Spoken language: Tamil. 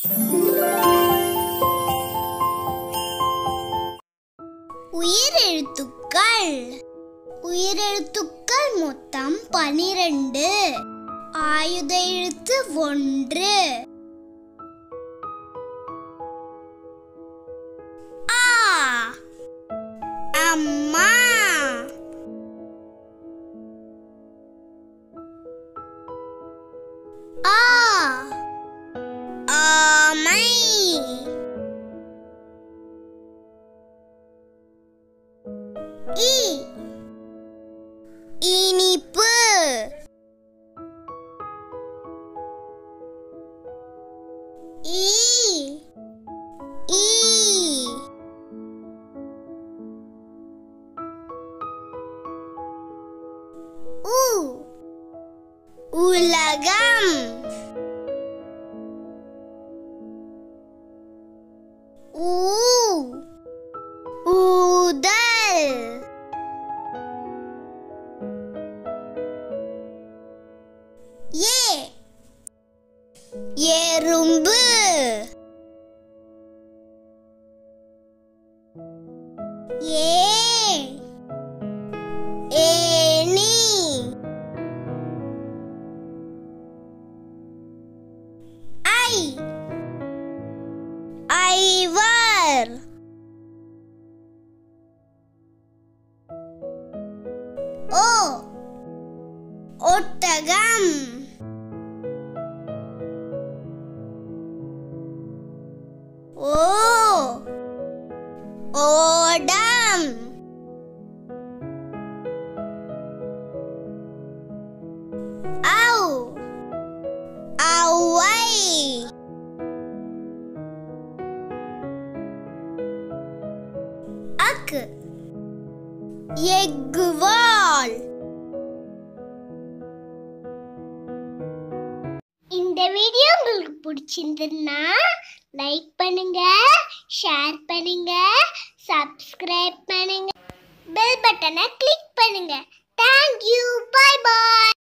உயிரெழுத்துக்கள் உயிரெழுத்துக்கள் மொத்தம் பனிரெண்டு ஆயுத எழுத்து ஒன்று ஆ அம்மா ஆ ஆமை இ இனிப்பு ஈ ஈ உ உலகம் ஊ ஊதல் ஏ எறும்பு ஏ ஏணி ஐ ஐவர் ஓ ஒட்டகம் ஓ ஓடம் ஔ ஔவை அக்கு எக்குவால் இந்த வீடியோ உங்களுக்கு பிடிச்சிருந்ததுன்னா லைக் பண்ணுங்க ஷேர் பண்ணுங்க சப்ஸ்கிரைப் பண்ணுங்க பெல் பட்டனை கிளிக் பண்ணுங்க தேங்க்யூ பை பாய்